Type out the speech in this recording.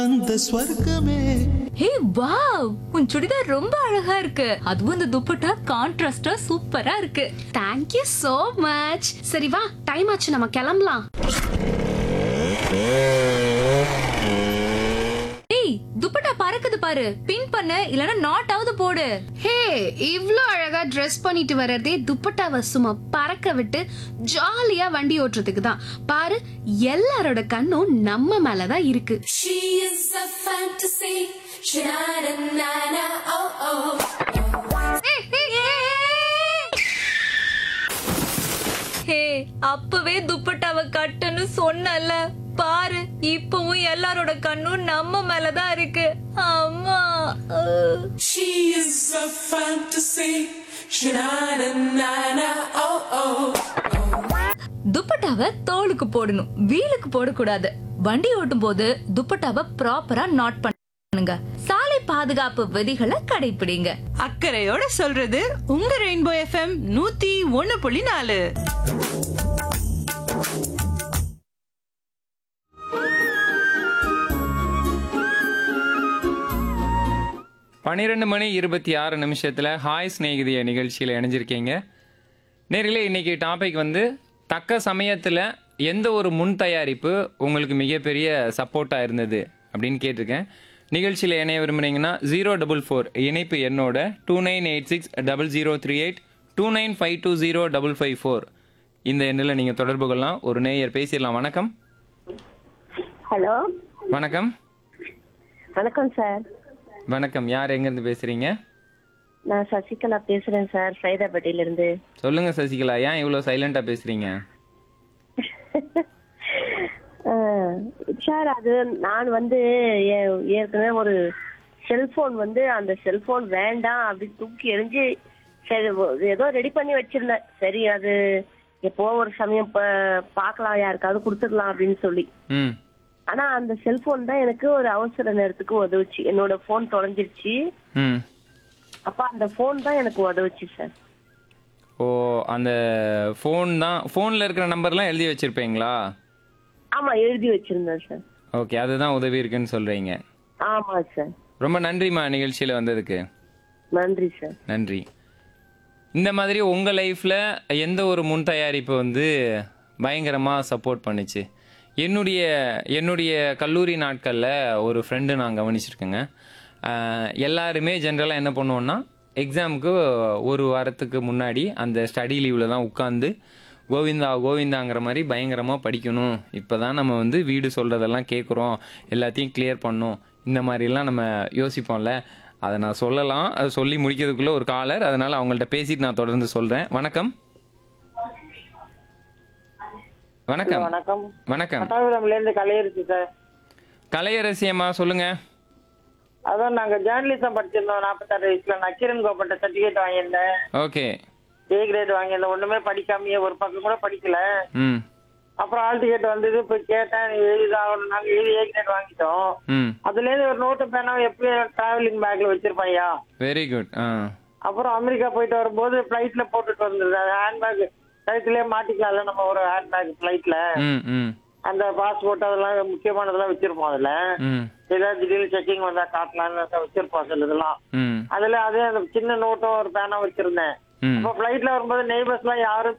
அந்த ஸ்வர்க்கமே hey wow உன் சுடிதார் ரொம்ப அழகா இருக்கு அதுவும் இந்த துப்பட்டா கான்ட்ராஸ்டா சூப்பரா இருக்கு தேங்க்யூ so மச் சரி வா டைம் ஆச்சு நம்ம கிளம்பலாம் ஏய் துப்பட்டா பறக்குது பாரு பின் பண்ணு இல்லனா நாட் ஆவது போடு ஹே இவ்ளோ அழகா Dress பண்ணிட்டு வர்றதே துப்பட்டாவை சும்மா பறக்க விட்டு ஜாலியா வண்டி ஓட்டுறதுக்கு தான் பாரு எல்லாரோட கண்ணும் நம்ம மேல தான் இருக்கு She is a fantasy. Sha-na-na-na, oh oh. ஹே அப்பவே துப்பட்டாவை கட்டுன்னு சொன்னல பாரு இப்பவும் எல்லாரோட கண்ணும் நம்ம மேலதான் இருக்கு அம்மா அஹ். She is a fantasy. Sha-na-na-na, oh oh. துப்பட்டாவை தோலுக்கு போடணும் வீலுக்கு போடக்கூடாது வண்டி ஓட்டும் போது துப்பட்டாவை ப்ராப்பரா நாட் பண்ணுங்க சாலை பாதுகாப்பு விதிகளை கடைபிடிங்க அக்கறையோட சொல்றது உங்க ரெயின்போ எஃப்எம் நூத்தி ஒன்னு புள்ளி நாலு பன்னிரெண்டு மணி இருபத்தி ஆறு நிமிஷத்தில் ஹாய் சிநேகிதிய நிகழ்ச்சியில் இணைஞ்சிருக்கீங்க நேரில் இன்னைக்கு டாபிக் வந்து தக்க சமயத்தில் எந்த ஒரு முன் தயாரிப்பு உங்களுக்கு மிகப்பெரிய சப்போர்ட்டாக இருந்தது அப்படின்னு கேட்டிருக்கேன் நிகழ்ச்சியில் இணைய விரும்புனீங்கன்னா ஜீரோ டபுள் ஃபோர் இணைப்பு எண்ணோட two nine eight six double zero three eight two nine five two zero double five four இந்த எண்ணில் நீங்கள் தொடர்பு கொள்ளலாம் ஒரு நேயர் பேசிடலாம் வணக்கம் ஹலோ வணக்கம் வணக்கம் சார் வணக்கம் யார் எங்கேருந்து பேசுகிறீங்க நான் சசிகலா பேசுறேன் சார் சைதாப்பேட்டையில இருந்து சொல்லுங்கள் சசிகலா ஏன் இவ்வளோ சைலண்ட்டாக பேசுகிறீங்க அஹ், சார் அது நான் வந்து ஏ- ஏற்கனவே ஒரு செல்போன் வந்து அந்த செல்போன் வேண்டாம் அப்படி தூக்கி எறிஞ்சு சரி ஒ- ஏதோ ரெடி பண்ணி வச்சிருந்தேன் சரி அது எப்போ ஒரு சமயம் ப- பார்க்கலாம் யாருக்காவது கொடுத்துடலாம் அப்படின்னு சொல்லி ம் ஆனா அந்த செல்போன் தான் எனக்கு ஒரு அவசர நேரத்துக்கு உதவுச்சு என்னோட போன் தொலைஞ்சிருச்சு ம் அப்ப அந்த போன் தான் எனக்கு உதவுச்சு சார் ஓ அந்த ஃபோன் தான் ஃபோனில் இருக்கிற நம்பர்லாம் எழுதி வச்சிருப்பீங்களா ஆமா எழுதி வச்சிருந்தேன் சார் ஓகே அதுதான் உதவி இருக்குன்னு சொல்கிறீங்க ஆமா சார் ரொம்ப நன்றிம்மா நிகழ்ச்சியில் வந்ததுக்கு நன்றி சார் நன்றி இந்த மாதிரி உங்கள் லைஃப்பில் எந்த ஒரு முன் தயாரிப்பு வந்து பயங்கரமாக சப்போர்ட் பண்ணுச்சு என்னுடைய என்னுடைய கல்லூரி நாட்களில் ஒரு ஃப்ரெண்டு நான் கவனிச்சிருக்கேங்க ஆஹ் எல்லாருமே ஜென்ரலாக என்ன பண்ணுவோன்னா எக்ஸாமுக்கு ஒரு வாரத்துக்கு முன்னாடி அந்த ஸ்டடி லீவில் தான் உட்காந்து கோவிந்தா கோவிந்தாங்கிற மாதிரி பயங்கரமாக படிக்கணும் இப்போ தான் நம்ம வந்து வீடு சொல்கிறதெல்லாம் கேட்குறோம் எல்லாத்தையும் கிளியர் பண்ணோம் இந்த மாதிரிலாம் நம்ம யோசிப்போம்ல அதை நான் சொல்லலாம் அது சொல்லி முடிக்கிறதுக்குள்ள ஒரு காலர் அதனால அவங்கள்ட்ட பேசிட்டு நான் தொடர்ந்து சொல்றேன் வணக்கம் வணக்கம் வணக்கம் வணக்கம் பட்டாபிரம்ல இருந்து கலையிருச்சு சார் கலையரசி அம்மா சொல்லுங்க அதான் நாங்க ஜேர்னலிசம் படிச்சிருந்தோம் நாற்பத்தாறு வயசுல நக்கீரன் கோப்பட்ட சர்டிபிகேட் வாங்கியிருந்தேன் ஓகே ஏ கிரேட் வாங்கியிருந்தேன் ஒண்ணுமே படிக்காமயே ஒரு பக்கம் கூட படிக்கல ம் அப்புறம் ஆல் டிக்கெட் வந்தது போய் கேட்டேன் எழுதாகணும் நாங்க எழுதி ஏ கிரேட் வாங்கிட்டோம் ம் அதுல இருந்து ஒரு நோட்டு பேனா எப்பயும் டிராவலிங் பேக்ல வச்சிருப்பையா வெரி குட் ஆ அப்புறம் அமெரிக்கா போயிட்டு வரும்போது பிளைட்ல போட்டுட்டு வந்தது அது ஹேண்ட்பேக் கழுத்துலயே மாட்டிக்கலாம்ல நம்ம ஒரு ஹேண்ட்பேக் பிளைட்ல ம் ம் அந்த பாஸ்போர்ட் அதெல்லாம் முக்கியமானதெல்லாம் வச்சிருப்போம் அதுல ம் ஏதாவது திடீர்னு செக்கிங் வந்தா காட்டலாம்னு வச்சிருப்போம் சில இதெல்லாம் ம் அதுல அதே அந்த சின்ன நோட்டும் ஒரு பேனா வச்சிருந்தேன் ம் அப்ப பிளைட்ல வரும்போது நெய்பர்ஸ் எல்லாம் யாரும்